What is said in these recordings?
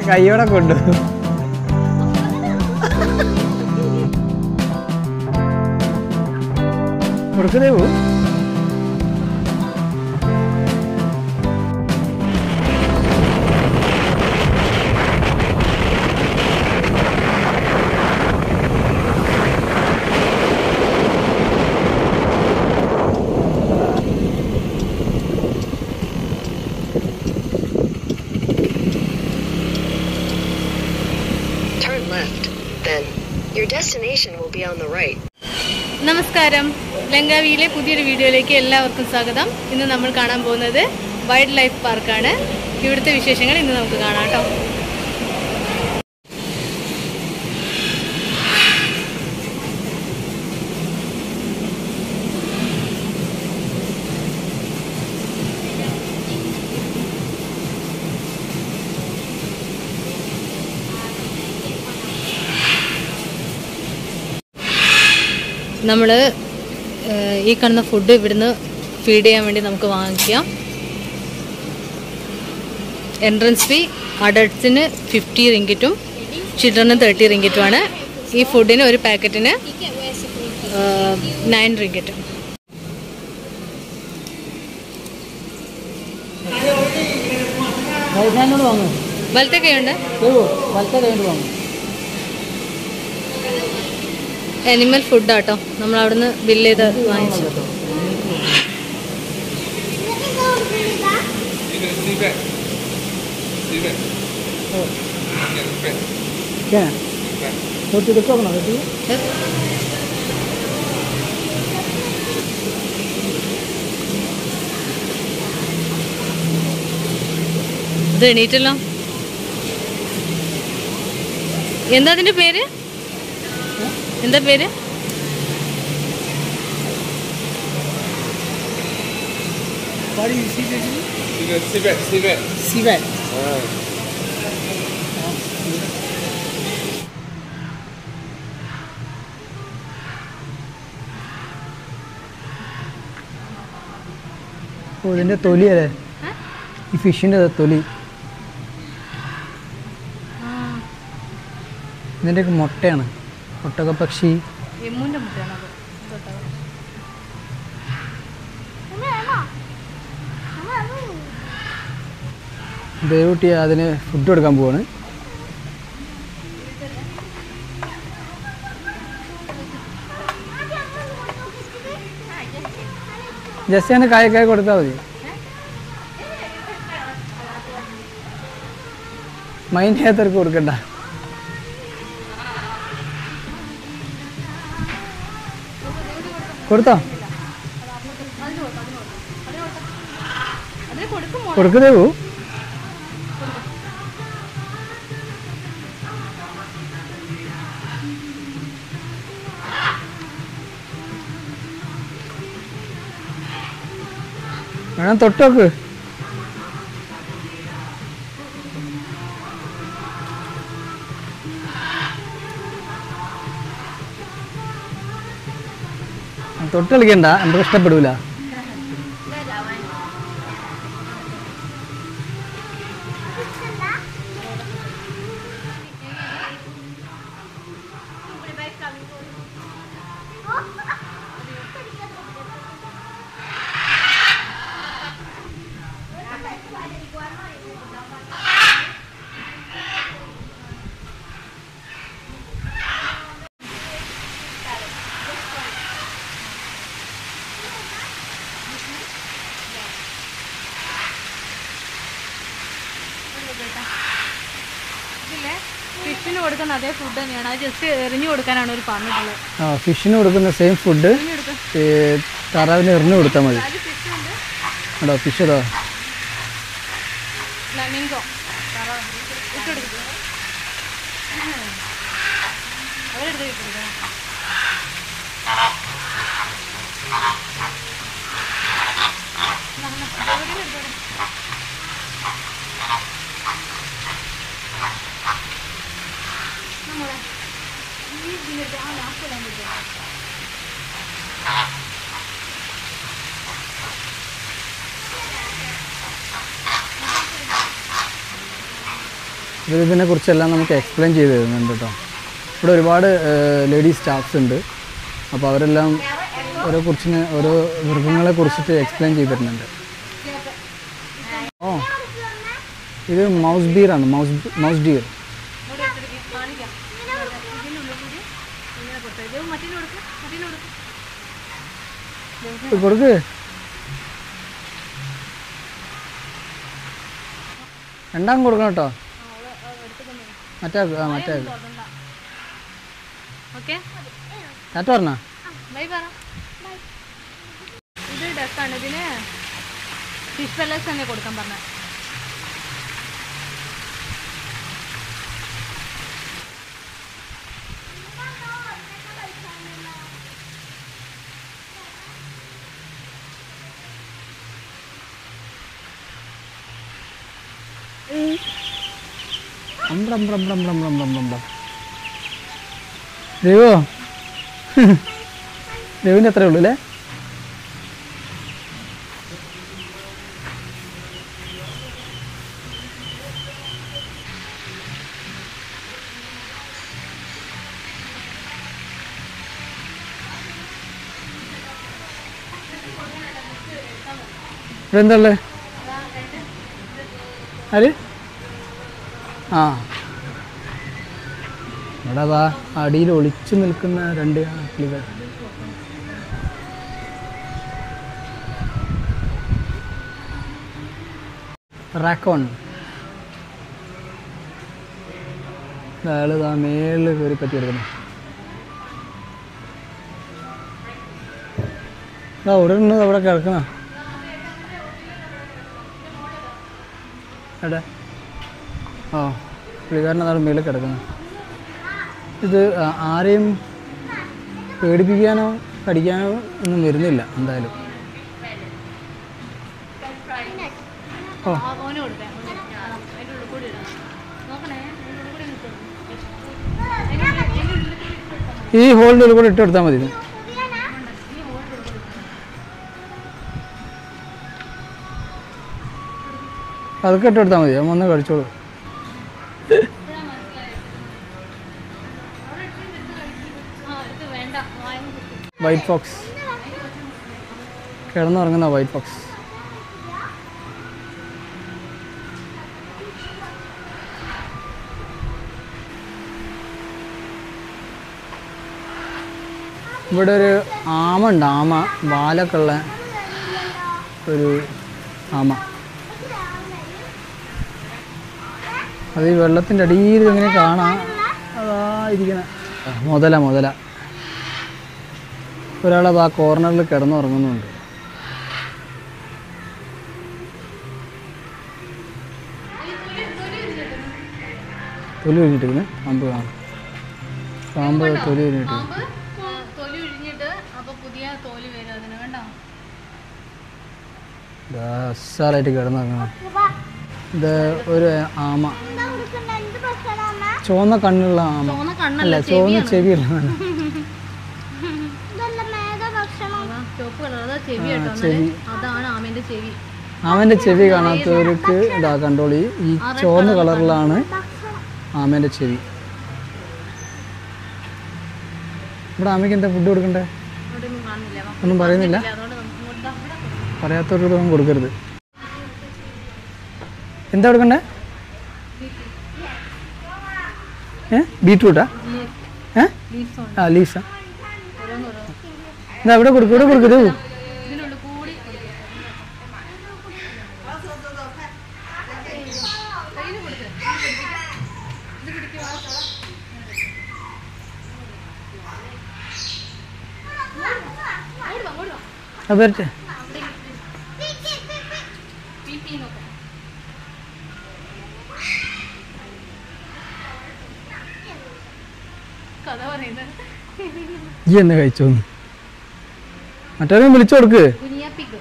കൈയോടെ കൊണ്ടു കൊടുക്കതേവു Turn left. Then, your destination will be on the right. നമസ്കാരം ലങ്കാവിയിലെ പുതിയൊരു വീഡിയോയിലേക്ക് എല്ലാവർക്കും സ്വാഗതം ഇന്ന് നമ്മൾ കാണാൻ പോകുന്നത് വൈൽഡ് ലൈഫ് പാർക്കാണ് ഇവിടുത്തെ വിശേഷങ്ങൾ ഇന്ന് നമുക്ക് കാണാം കേട്ടോ നമ്മൾ ഈ കാണുന്ന ഫുഡ് ഇവിടുന്ന് ഫീഡ് ചെയ്യാൻ വേണ്ടി നമുക്ക് വാങ്ങിക്കാം എൻട്രൻസ് ഫീ അഡൾട്ട്സിന് ഫിഫ്റ്റി റിങ്കിറ്റും ചിൽഡ്രന് തേർട്ടി റിങ്കിറ്റുമാണ് ഈ ഫുഡിന് ഒരു പാക്കറ്റിന് നയൻ റിങ്കിറ്റും വൈകുന്നേരം വാങ്ങും വലത്തെ കൈയുണ്ട് വലത്തെ കൈ വാങ്ങും അനിമൽ ഫുഡാട്ടോ നമ്മൾ അവിടുന്ന് ബില്ല് ചെയ്ത് വാങ്ങിച്ചു रोटी देखो अपना रोटी ഇത് എണീറ്റല്ലോ എന്താ അതിന്റെ പേര് എന്താ പേര് സിവൻ ഓ ഇതിൻ്റെ തൊലി അല്ലേ ഈ ഫിഷിൻ്റെ തൊലി ഇതിൻ്റെയൊക്കെ മുട്ടയാണ് മുട്ടക പക്ഷി എമ്മുന്റെ മുട്ടയാണോ അത്? ദേവൂട്ടി അതിന് ഫുഡ് കൊടുക്കാൻ പോവാണ് ജസ്റ്റ് അങ്ങനെ കായക്കായ കൊടുത്താൽ മതി മൈൻഡ് ചെയ്യാത്തവർക്ക് കൊടുക്കണ്ട കൊടുത്തോ കൊടുക്കുന്നേവൂ വേണം തൊട്ടോക്ക് തൊട്ട് കളിക്കണ്ട നമുക്ക് ഇഷ്ടപ്പെടൂല ഫിഷിന് കൊടുക്കുന്ന അതേ ഫുഡ് തന്നെയാണ് അത് ജസ്റ്റ് എറിഞ്ഞു കൊടുക്കാനാണ് ഒരു പറഞ്ഞിട്ടുള്ളത് ആ ഫിഷിന് കൊടുക്കുന്ന സെയിം ഫുഡ് താറാവിന് എറിഞ്ഞു കൊടുത്താൽ മതി അത് ഫിഷ് ഉണ്ട് കേട്ടോ ഫിഷ് അതോ ഫ്ലമിംഗോ ഇട്ടെടുക്കും അവരെടുത്ത് കിട്ടും ഇത് ഇതിനെക്കുറിച്ചെല്ലാം നമുക്ക് എക്സ്പ്ലെയിൻ ചെയ്ത് തരുന്നുണ്ട് കേട്ടോ ഇവിടെ ഒരുപാട് ലേഡീസ് സ്റ്റാഫ്സ് ഉണ്ട് അപ്പോൾ അവരെല്ലാം ഓരോ കുറിച്ചിന് ഓരോ മൃഗങ്ങളെ കുറിച്ചിട്ട് എക്സ്പ്ലെയിൻ ചെയ്ത് തരുന്നുണ്ട് ഓ ഇത് മൗസ് ബീറാണ് മൗസ് മൗസ് ഡീർ കൊടുക്ക് രണ്ടാം കൊടുക്കണം കേട്ടോ മറ്റേ ആ മറ്റേ ഓക്കെ ടാറ്റ പറഞ്ഞ ബൈ പറ ഇത് ഡക്കാണ് ഇതിന് ഫിഷ് പെല്ലറ്റ്സ് തന്നെ കൊടുക്കാൻ പറഞ്ഞ അമ്പളമ്പളമ്പളമ്പളമ്പളമ്പളമ്പളം ദൈവോ ദൈവിൻ്റെ അത്രേ ഉള്ളൂ അല്ലേ ഇവിടെ എന്താ ഉള്ളത് ആര് ആ ഇവിടെ വാ അടിയിൽ ഒളിച്ചു നിൽക്കുന്ന രണ്ട് ആപ്പിളുകൾ റാക്കോൺ അയാൾ ഇതാ മേളിൽ കയറി പറ്റി എടുക്കുന്നു ഇതാ ഇവിടെ ഉണ്ട് അവിടെ കിടക്കണ എവിടെ ആ പുള്ളിക്കാരൻ അതാണ് മേളിൽ കിടക്കുന്നത് ഇത് ആ- ആരെയും പേടിപ്പിക്കാനോ കടിക്കാനോ ഒന്നും വരുന്നില്ല എന്തായാലും ഓ ഓന് കൊടുക്കാം അതിൻ്റെ ഉള്ളിൽ കൂടി ഇടാം നോക്കണേ അതിൻ്റെ ഉള്ളിൽ കൂടി നിൽക്കണം ഈ ഹോളിൻ്റെ ഉള്ളിൽ കൂടെ ഇട്ട് കൊടുത്താൽ മതി ഇത്. അതൊക്കെ ഇട്ട് കൊടുത്താൽ മതി അവൻ വന്ന് കഴിച്ചോളൂ ആ ഇത് വേണ്ട വാങ്ങി കുത്തി വൈറ്റ് ഫോക്സ് കിടന്നുറങ്ങുന്ന വൈറ്റ് ഫോക്സ് ഇവിടെ ഒരു ആമ ഉണ്ട് ആമ വാലൊക്കെ ഉള്ള ഒരു ആമ അത് ഈ വെള്ളത്തിൻ്റെ അടിയിൽ ഇങ്ങനെ കാണാം അതാ ഇരിക്കണ മുതല മുതല ഒരാളത് ആ കോർണറിൽ കിടന്നുറങ്ങുന്നുണ്ട് തൊലി കഴിഞ്ഞിട്ടിരിക്കുന്നു പാമ്പ് കാണും പാമ്പ് തൊലി കഴിഞ്ഞിട്ട് പാമ്പ് ആ, തൊലി ഉഴിഞ്ഞിട്ട് അപ്പൊ പുതിയ തോല് വരും അതിന് കണ്ടോ അസാറായിട്ട് കിടന്നുറങ്ങണം ഇത് ഒരു ആമ ചുവന്ന കണ്ണുള്ള ആമ ചുവന്ന അല്ല കണ്ണല്ല ചുവന്ന ചെവിയുള്ള ആമ. അതാ, ചുവപ്പ് കളർ അതാ ചെവി ആ, കേട്ടോ ചെവി. എന്നാല് അതാണ് ആമേന്റെ ചെവി ആമേൻ്റെ ചെവി കാണാത്തവർക്ക് ഇതാ കണ്ടോളി ഈ ചുവന്ന കളറിലാണ് ആമേൻ്റെ ചെവി ഇവിടെ ആമയ്ക്ക് എന്താ ഫുഡ് കൊടുക്കണ്ടേ അവിടെ ഒന്നും കാണുന്നില്ല വാ. ഒന്നും പറയുന്നില്ല ഇല്ല, അതുകൊണ്ട് നമുക്ക് ഇങ്ങോട്ട് ദാ ഇവിടെ കൊടുക്കാം. പറയാത്തവർക്കൊന്നും കൊടുക്കരുത് എന്താ കൊടുക്കണ്ടേ ഏ ബീട്രൂട്ടാ ഏ Leaves ഉണ്ട്. ആ ലീഫ്സാ ഓരോന്ന് ഓരോന്ന്. എന്താ ഇവിടെ കൊടുക്കും ഇവിടെ കൊടുക്കരുത് ഇതിനുള്ളിൽ കൂടി ആ വരട്ടെ കഥ പറയുന്നത് ഈ എന്നെ കഴിച്ചോന്ന് മറ്റവരും വിളിച്ചു കൊടുക്ക് കുനിയാപ്പിക്ക്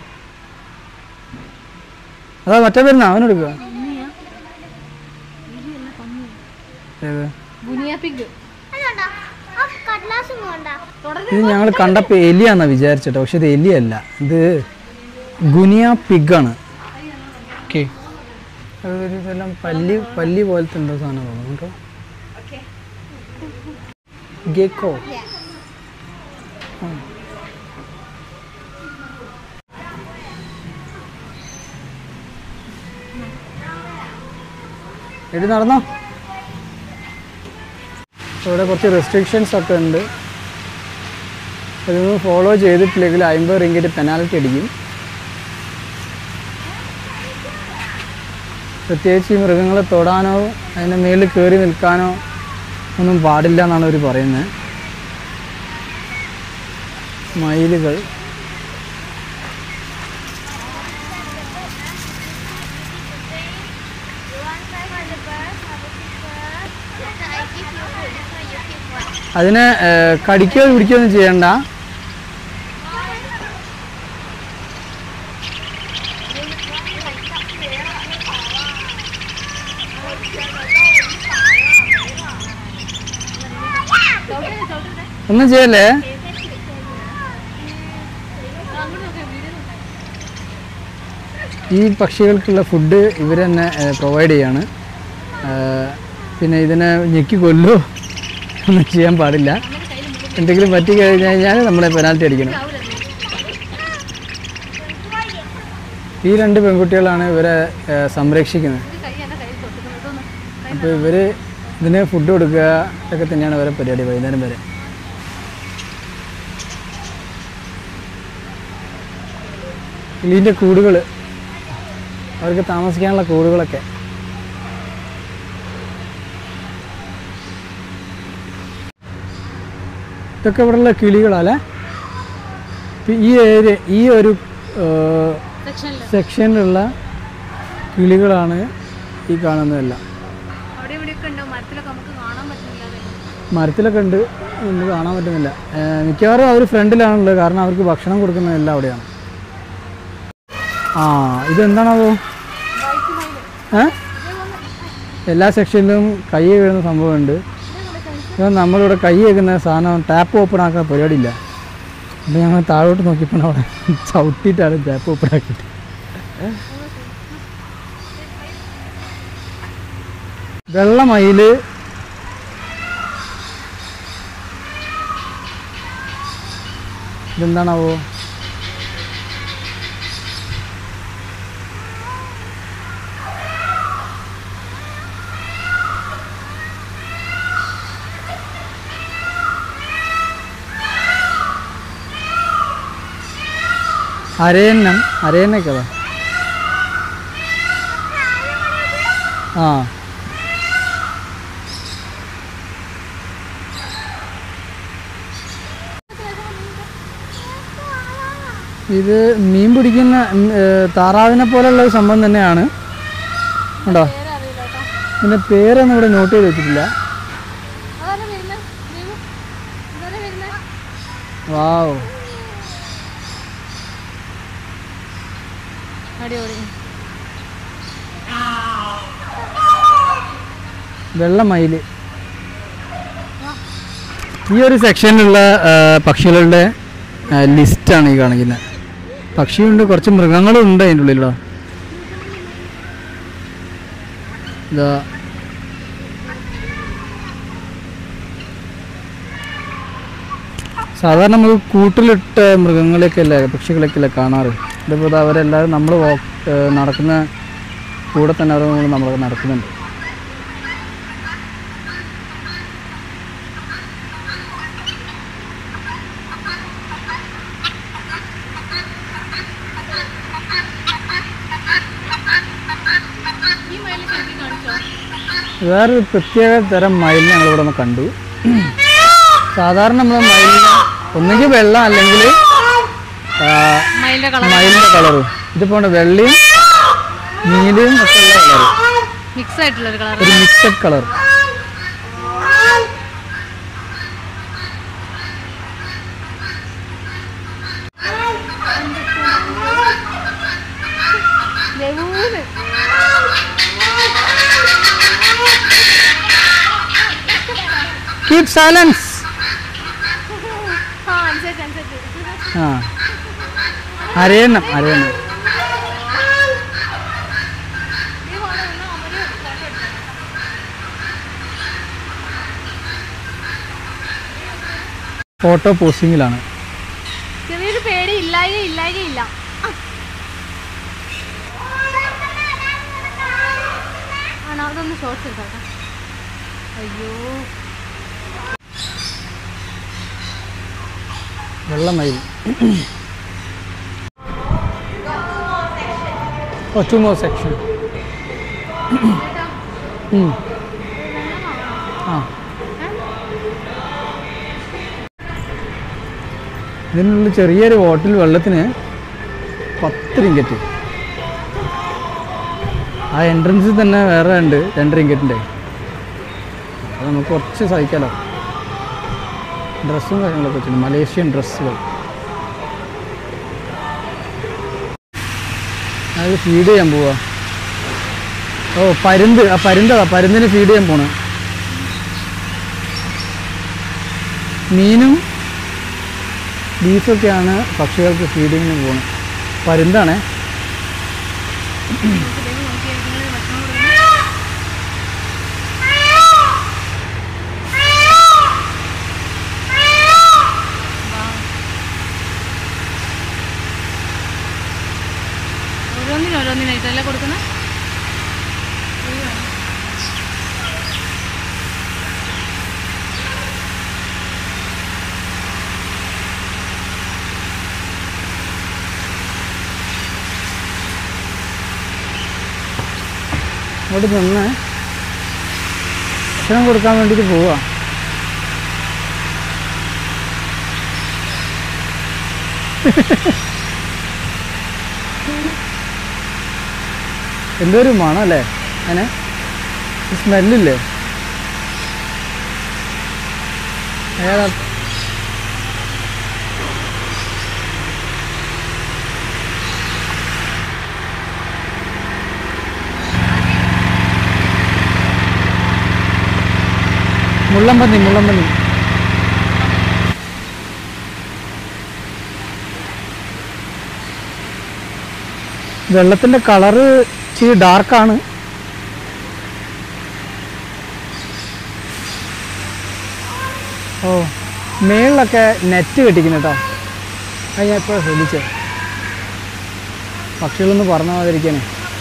അതാ മറ്റേ വരുന്ന അവനെടുക്കുക ഏത് ഗുനിയാപ്പിക്ക് ഇത് ഞങ്ങൾ കണ്ടപ്പോൾ എലിയാന്നാ വിചാരിച്ചിട്ടോ പക്ഷെ ഇത് എലിയല്ല ഇത് ഗുനിയ പിഗാണ് ഓക്കെ അതൊരു ഇതെല്ലാം പല്ലി പല്ലി പോലത്തെ എന്തോ സാധനം തോന്നുന്നു കേട്ടോ ഗെക്കോ എടി നടന്നോ ഇവിടെ കുറച്ച് റെസ്ട്രിക്ഷൻസ് ഒക്കെ ഉണ്ട് ഇതൊന്നും ഫോളോ ചെയ്തിട്ടില്ലെങ്കിൽ അമ്പത് റിങ്കിട്ട് പെനാൽറ്റി അടിക്കും പ്രത്യേകിച്ച് ഈ മൃഗങ്ങളെ തൊടാനോ അതിൻ്റെ മേളിൽ കയറി നിൽക്കാനോ ഒന്നും പാടില്ല എന്നാണ് അവർ പറയുന്നത് മയിലുകൾ അതിനെ ഏഹ്, കടിക്കുകയോ പിടിക്കുകയോ ഒന്നും ചെയ്യണ്ട ഒന്നും ചെയ്യല്ലേ ഈ പക്ഷികൾക്കുള്ള ഫുഡ് ഇവർ തന്നെ പ്രൊവൈഡ് ചെയ്യാണ് ഏഹ്, പിന്നെ ഇതിനെ ഞെക്കി കൊല്ലോ ഒന്നും ചെയ്യാൻ പാടില്ല എന്തെങ്കിലും പറ്റി കഴിഞ്ഞ് കഴിഞ്ഞാൽ നമ്മളെ പെനാൽറ്റി അടിക്കണം ഈ രണ്ട് പെൺകുട്ടികളാണ് ഇവരെ ഏഹ്, സംരക്ഷിക്കുന്നത് അപ്പോൾ ഇവർ ഇതിന് ഫുഡ് കൊടുക്കുക ഒക്കെ തന്നെയാണ് ഇവരെ പരിപാടി വൈകുന്നേരം വരെ കിളീൻ്റെ കൂടുകൾ അവർക്ക് താമസിക്കാനുള്ള കൂടുകളൊക്കെ ഇതൊക്കെ ഇവിടെയുള്ള കിളികളല്ലേ ഇപ്പം ഈ ഏരിയ ഈ ഒരു സെക്ഷനിലുള്ള കിളികളാണ് ഈ കാണുന്നതെല്ലാം അവിടെ ഇവിടെയൊക്കെ ഉണ്ടാവും മരത്തിലൊക്കെ നമുക്ക് കാണാൻ പറ്റുന്നില്ല മരത്തിലൊക്കെ ഉണ്ട് നമുക്ക് കാണാൻ പറ്റുന്നില്ല ഏഹ് മിക്കവാറും അവർ ഫ്രണ്ടിലാണുള്ളത് കാരണം അവർക്ക് ഭക്ഷണം കൊടുക്കുന്നതെല്ലാം അവിടെയാണ് ആ ഇതെന്താണത് ഏ എല്ലാ സെക്ഷനിലും കൈ വീഴുന്ന സംഭവമുണ്ട് ഇത് നമ്മളിവിടെ കൈ വെക്കുന്ന സാധനം ടാപ്പ് ഓപ്പൺ ആക്കാൻ പരിപാടിയില്ല അപ്പോൾ ഞങ്ങൾ താഴോട്ട് നോക്കിയപ്പോൾ അവിടെ ചവിട്ടിയിട്ടാണ് ടാപ്പ് ഓപ്പൺ ആക്കിയിട്ട് വെള്ളമയില് ഇതെന്താണാവോ അരയന്നം അരയന്നൊക്കെ അതാ ആ ഇത് മീൻ പിടിക്കുന്ന ഉം, ഏ, താറാവിനെ പോലുള്ള ഒരു സംഭവം തന്നെയാണ് ഉണ്ടോ പേരറിയില്ല കേട്ടോ ഇതിൻ്റെ പേരൊന്നും ഇവിടെ നോട്ട് ചെയ്ത് വെച്ചിട്ടില്ല അതാണ് വരുന്നത് ദൈവം ഇതാണ് വരുന്നത് വാവ് അടിപൊളി വെള്ളമയിൽ ഈ ഒരു സെക്ഷനിലുള്ള ആ, പക്ഷികളുടെ ആ, ലിസ്റ്റാണ് ഈ കാണിക്കുന്നത് പക്ഷിയുണ്ട് കുറച്ച് മൃഗങ്ങളും ഉണ്ട് അതിൻ്റെ ഉള്ളിലോ ഇതാ സാധാരണ നമുക്ക് കൂട്ടിലിട്ട മൃഗങ്ങളെയൊക്കെ അല്ലേ പക്ഷികളൊക്കെ അല്ലേ കാണാറ് ഇതിപ്പോൾ ദാ അവരെല്ലാവരും നമ്മൾ നടക്കുന്ന കൂടെ തന്നെ അവർ നമ്മൾ നടക്കുന്നുണ്ട് ഈ മയിൽ ശരിക്കും കാണിച്ചോ വേറൊരു പ്രത്യേക തരം മയിലിനെ ഞങ്ങളിവിടെ ഒന്ന് കണ്ടു സാധാരണ നമ്മൾ മയിലിനെ ഒന്നുകിൽ വെള്ള അല്ലെങ്കിൽ മയിലിന്റെ കളർ മയിലിൻ്റെ കളറും ഇതിപ്പോൾ ഉണ്ട് വെള്ളയും നീലയും ഒക്കെ ഉള്ള കളർ മിക്സ് ആയിട്ടുള്ള ഒരു കളർ ഒരു മിക്സഡ് കളർ കീപ് സൈലൻസ് ആ അനുസരിച്ച് അനുസരിച്ച് ആ അരയണം അരയണം ഈ ഫോട്ടോ ഫോട്ടോ പോസ്റ്റിങ്ങിലാണ് ചെറിയൊരു പേടി ഇല്ലായക ഇല്ലായക ഇല്ല ആണോ അതൊന്ന് ഷോർട്സ് എടുക്കാം അയ്യോ വെള്ളമയിൽ ഓ ടു മോർ സെക്ഷൻ ആ ഇതിനുള്ള ചെറിയൊരു ബോട്ടിൽ വെള്ളത്തിന് പത്ത് റിങ്കറ്റ് ആ എൻട്രൻസിൽ തന്നെ വേറെ ഉണ്ട് രണ്ട് റിങ്കറ്റിൻ്റെ അത് നമുക്ക് കുറച്ച് സഹിക്കാലോ ഡ്രസ്സും കാര്യങ്ങളൊക്കെ വെച്ചിട്ടുണ്ട് മലേഷ്യൻ ഡ്രസ്സുകൾ അത് ഫീഡ് ചെയ്യാൻ പോവാ ഓ പരുന്ത് ആ പരുന്തതാ പരുന്തിന് ഫീഡ് ചെയ്യാൻ പോണ മീനും ബീഫൊക്കെയാണ് പക്ഷികൾക്ക് ഫീഡിങ്ങിന് പോകുന്നത് പരുന്താണേ ഓരോന്നിനും ഓരോന്നിനായിട്ടല്ലേ കൊടുക്കുന്നത് അങ്ങോട്ട് നിന്ന് ഭക്ഷണം കൊടുക്കാൻ വേണ്ടിയിട്ട് പോവാ എന്തോ ഒരു മണം അല്ലേ അങ്ങനെ സ്മെല്ലില്ലേ ഏതാ മുള്ളമ്പന്നി മുള്ളമ്പന്നി വെള്ളത്തിന്റെ കളറ് ഇച്ചിരി ഡാർക്കാണ് ഓ മേളിലൊക്കെ നെറ്റ് കെട്ടിക്കുന്നു കേട്ടോ അത് ഞാൻ ഇപ്പോൾ ശ്രദ്ധിച്ചേ പക്ഷികളൊന്നും പറഞ്ഞു പോകാതിരിക്കാനേ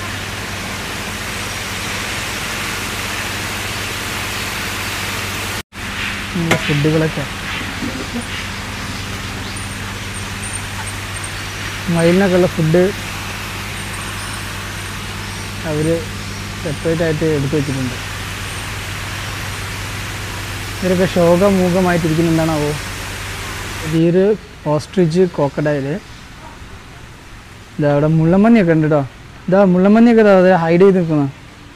നമ്മുടെ ഫുഡുകളൊക്കെ മയിലിനൊക്കെ ഉള്ള ഫുഡ് അവർ സെപ്പറേറ്റ് ആയിട്ട് എടുത്തു വെച്ചിട്ടുണ്ട് ഇവരൊക്കെ ശോകമൂകമായിട്ടിരിക്കുന്ന എന്താണാവോ വീര് ഓസ്ട്രിച്ച് കോക്കഡൈല് ഇതാ അവിടെ മുള്ളമ്മന്നിയൊക്കെ ഉണ്ട് കേട്ടോ ഇതാ മുള്ളമ്മന്നിയൊക്കെ ഇതാ അതെ ഹൈഡ് ചെയ്ത് നിൽക്കുന്ന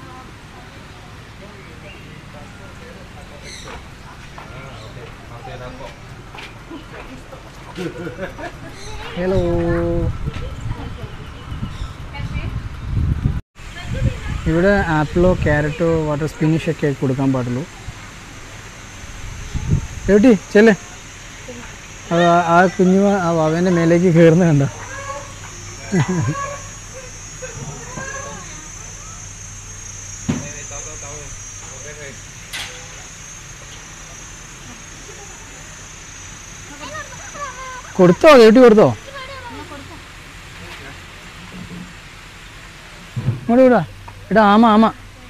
ഹലോ ഇവിടെ ആപ്പിളോ ക്യാരറ്റോ വാട്ടർ സ്പിനിഷ് ഒക്കെ കൊടുക്കാൻ പാടുള്ളൂ എവിട്ടി ചെല്ലേ അത് ആ- ആ കുഞ്ഞു ആ വാവേൻ്റെ മേലേക്ക് കയറുന്ന കണ്ട കൊടുത്തോ കേട്ടി കൊടുത്തോ ഇങ്ങോട്ട് വിടാ എടാ ആമ ആമ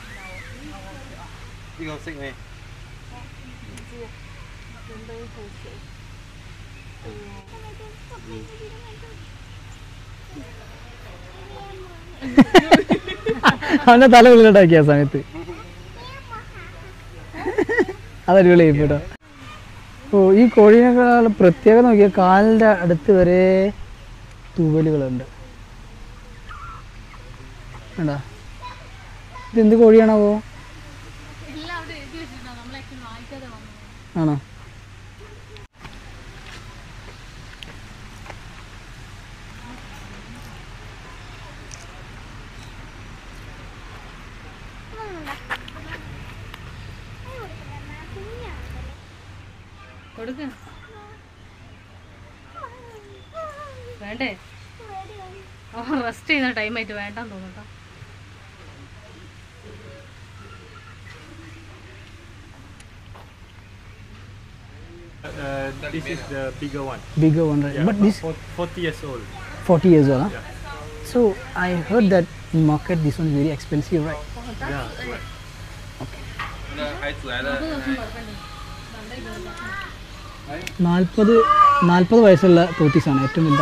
അവൻ്റെ തല ഉള്ളിലോട്ടാക്കിയ ആ സമയത്ത് അതടിപൊളിയായി കേട്ടോ ഓ ഈ കോഴീനേക്കാൾ പ്രത്യേകത നോക്കിയാൽ കാലിൻ്റെ അടുത്ത് വരെ തൂവലുകളുണ്ട് വേണ്ട ഇതെന്ത് കോഴിയാണാവോ ആണോ കൊടുക്ക വേണ്ടേ ഓ റെസ്റ്റ് ചെയ്യുന്ന ടൈമായിട്ട് വേണ്ടാന്ന് തോന്നുട്ടോ Uh, this is the bigger one. bigger one, right? Yeah, but about this four- 40 years old. 40 years old, huh? Yeah. So I heard that in market this one is very expensive, right? Yeah, right. നാൽപ്പത് നാൽപ്പത് വയസ്സുള്ള തോട്ടീസാണ് ഏറ്റവും വലുത്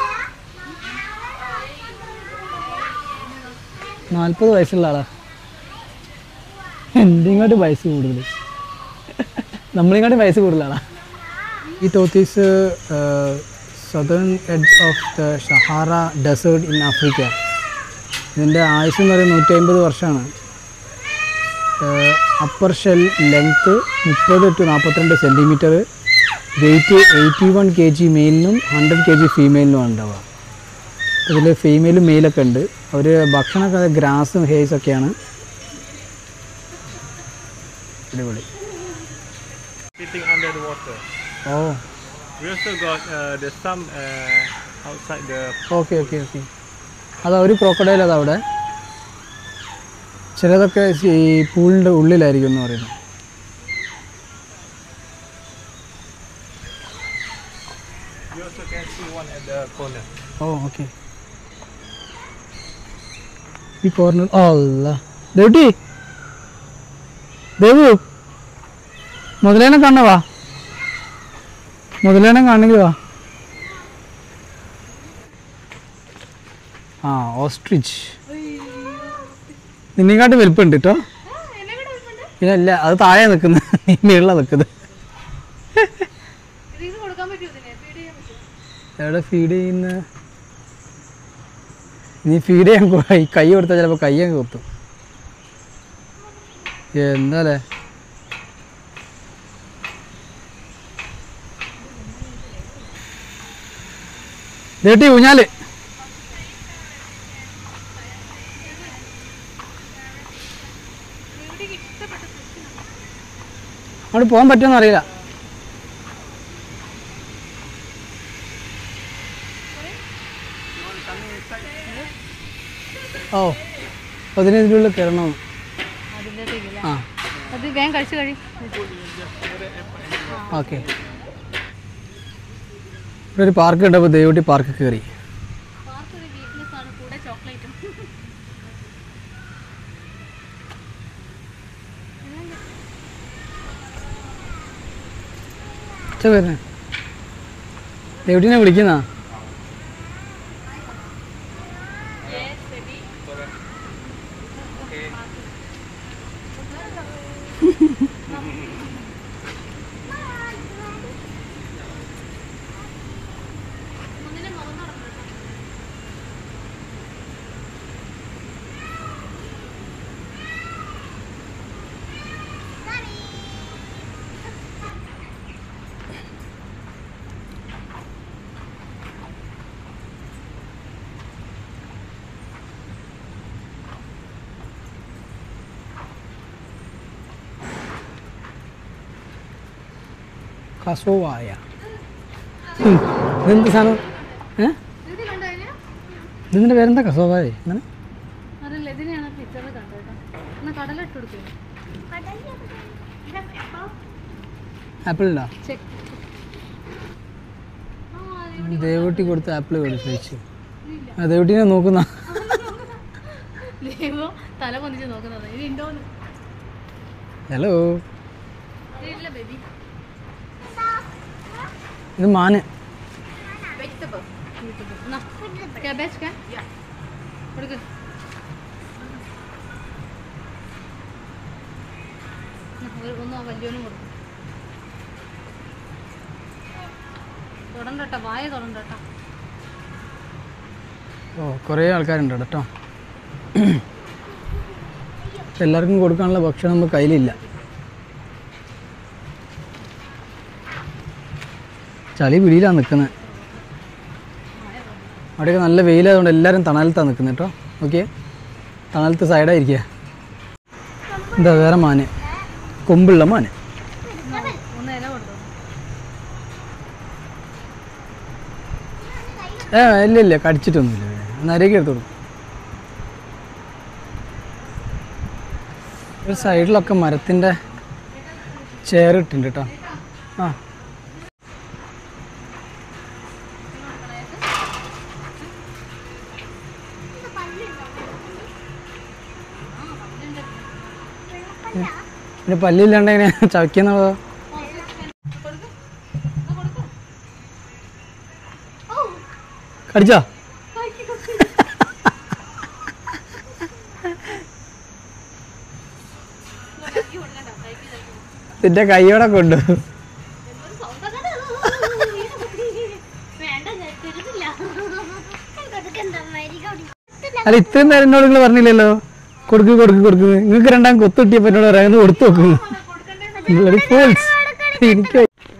നാൽപ്പത് വയസ്സുള്ള ആളാ എന്തിങ്ങോട്ട് വയസ്സ് കൂടുതൽ നമ്മളിങ്ങോട്ട് വയസ്സ് കൂടുതലാളാ ഈ tortoise southern edge of the Sahara desert in Africa ഇതിൻ്റെ ആയുസ് എന്ന് പറയുന്നത് നൂറ്റി അമ്പത് വർഷമാണ് അപ്പർ ഷെൽ ലെങ്ത്ത് മുപ്പത് ടു നാൽപ്പത്തിരണ്ട് centimetre weight eighty one K G മെയിലിനും ഹൺഡ്രഡ് കെ ജി ഫീമെയിലിനും ഉണ്ടാവുക ഇതിൽ ഫീമെയിലും മെയിലൊക്കെ ഉണ്ട് അവർ ഭക്ഷണമൊക്കെ ഗ്രാസും ഹേസ് ഒക്കെയാണ് അടിപൊളി Sitting under the water. Oh We also got uh, there's some uh, outside the okay okay okay അത് ഒരു ക്രോക്കഡൈൽ അത് അവിടെ ചിലതൊക്കെ ഈ പൂളിൻ്റെ ഉള്ളിലായിരിക്കും എന്ന് പറയുന്നു You also can see one at the corner. Oh okay ഈ കോർണർ അല്ല ദേവുട്ടി ദേവു മുതലേനെ കാണണ മുതലേനെ കാണണമെങ്കിൽ വാ ആ ഓസ്ട്രിച്ച് നിന്നെക്കാട്ട് വലുപ്പമുണ്ട് കേട്ടോ പിന്നെ അല്ല അത് താഴെ നിൽക്കുന്നത് നീ മേളിലാണ് നിൽക്കുന്നത് ഇത് കൊടുക്കാൻ പറ്റുമോ ഇതിനെ ഫീഡ് ചെയ്യാൻ പറ്റുമോ എവിടെ ഫീഡ് ചെയ്യുന്ന നീ ഫീഡ് ചെയ്യാൻ കൊ- ഈ കൈ കൊടുത്താൽ ചിലപ്പോൾ കൈ അങ്ങ് കൊത്തും എന്താലേ ദേട്ടി ഊഞ്ഞാല് അവിടെ പോകാൻ പറ്റുമെന്ന് അറിയില്ല ഓ പതിനഞ്ചിനുള്ളിൽ കയറണം അതിൻ്റെ ആ അത് വേഗം കഴിച്ചു കഴി ഓക്കെ ഇവിടെ ഒരു പാർക്ക് ഉണ്ട് അപ്പോൾ ദേവട്ടി പാർക്ക് കയറി പാർക്ക് ഒരു വീക്ക്നെസ് ആണ് കൂടെ ചോക്ലേറ്റും ഉച്ച വരുന്നേ ദേവട്ടിനെ വിളിക്കുന്ന കസോവായ ഉം. ഇതെന്ത് സാധനം ഏ ഇത് കണ്ടോ അതിന് ഇതിൻ്റെ പേരെന്താ കസോവായ അങ്ങനെ അറിയില്ല ഇതിനെയാണ് പിക്ചറിൽ കണ്ടോ കേട്ടോ എന്നാൽ കടല ഇട്ട് കൊടുക്കുക ആപ്പിൾ ഉണ്ടോ ചെക്ക് ദേവട്ടി കൊടുത്ത ആപ്പിൾ കൊടുത്ത് കഴിച്ചു ആ ദേവട്ടിനെ നോക്കുന്ന ലേവോ തല പൊന്നിച്ച് നോക്കുന്നത് ഇത് ഉണ്ടോന്ന് ഹലോ ഇല്ല ബേബി ഇത് മാന് ക്യാബേജ് കാ കൊടുക്ക് എന്നാ, ഒരു- ഒന്ന് ആ വലിയോനും കൊടുക്കും തൊടണ്ടട്ടോ വായ തൊടണ്ടട്ടോ ഓ കുറേ ആൾക്കാരുണ്ട് അവിടെ കേട്ടോ എല്ലാവർക്കും കൊടുക്കാനുള്ള ഭക്ഷണം നമുക്ക് കയ്യിലില്ല ചളി പിടിയിലാണ് നിൽക്കുന്നത് അവിടെയൊക്കെ നല്ല വെയിലായതുകൊണ്ട് എല്ലാവരും തണലത്താണ് നിൽക്കുന്നത് കേട്ടോ ഓക്കെ തണലത്ത് സൈഡായിരിക്കുക എന്താ വേറെ മാന് കൊമ്പുള്ള മാന് ഒന്ന് ഇല കൊടുത്തു ഏ ഇല്ല ഇല്ല കടിച്ചിട്ടൊന്നുമില്ല നരകി എടുത്ത് കൊടുക്കും ഒരു സൈഡിലൊക്കെ മരത്തിൻ്റെ ചെയർ ഇട്ടുണ്ട് കേട്ടോ ആ പിന്നെ പല്ലില്ലാണ്ട് എങ്ങനെ ചവയ്ക്കുന്നുള്ളതോ കടിച്ചോ നിന്റെ കൈയോടെ കൊണ്ടു അല്ല ഇത്രയും നേരം എന്നോട് നിങ്ങൾ പറഞ്ഞില്ലല്ലോ കൊടുക്ക് കൊടുക്ക് കൊടുക്ക് നിങ്ങൾക്ക് രണ്ടാം കൊത്തു കിട്ടിയപ്പോ എന്നോട് പറയാൻ കൊടുത്തു നോക്കുന്നു Bloody fools. എനിക്ക്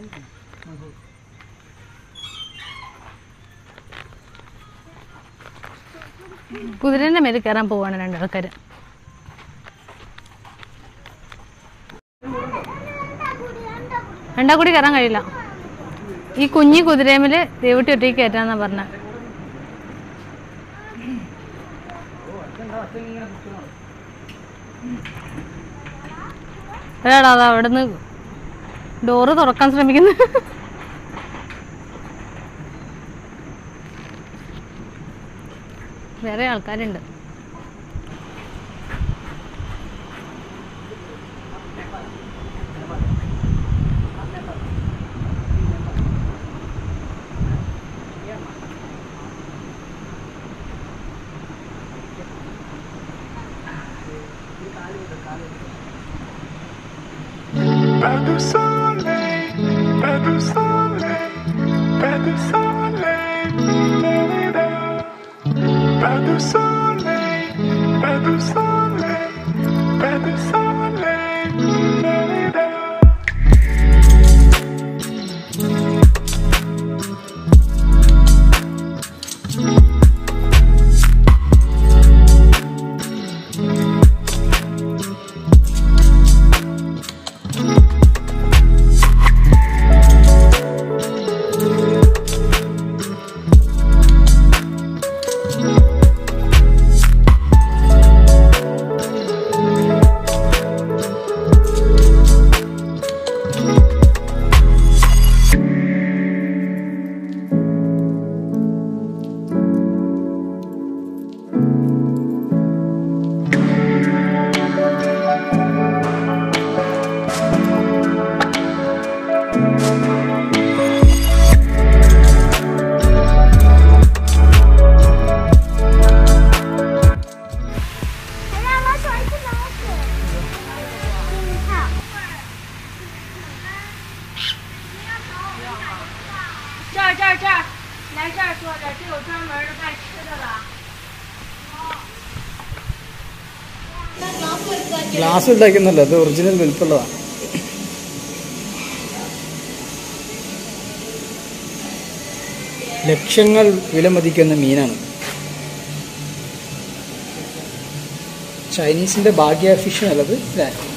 കുതിരേൻ്റെ മേലെ കയറാൻ പോവാണ് രണ്ടാൾക്കാർ രണ്ടാ കൂടി കയറാൻ കഴിയില്ല ഈ കുഞ്ഞി കുതിരേമില് ദേവട്ടി ഒറ്റയ്ക്ക് കയറ്റാന്നാ പറഞ്ഞ ഒരാടാ അതാ അവിടെ നിന്ന് ഡോറ് തുറക്കാൻ ശ്രമിക്കുന്നു വേറെ ആൾക്കാരുണ്ട് Pas de soleil, pas de soleil, pas de soleil, da-da-da. pas de soleil, pas de soleil, pas de soleil, da-da-da. Glass ഉണ്ടാക്കുന്നല്ലോ അത് ഒറിജിനൽ വലിപ്പുള്ളതാണ് ലക്ഷങ്ങൾ വിലമതിക്കുന്ന മീനാണ് ചൈനീസിന്റെ ഭാഗ്യ ഫിഷ് നല്ലത് അല്ലേ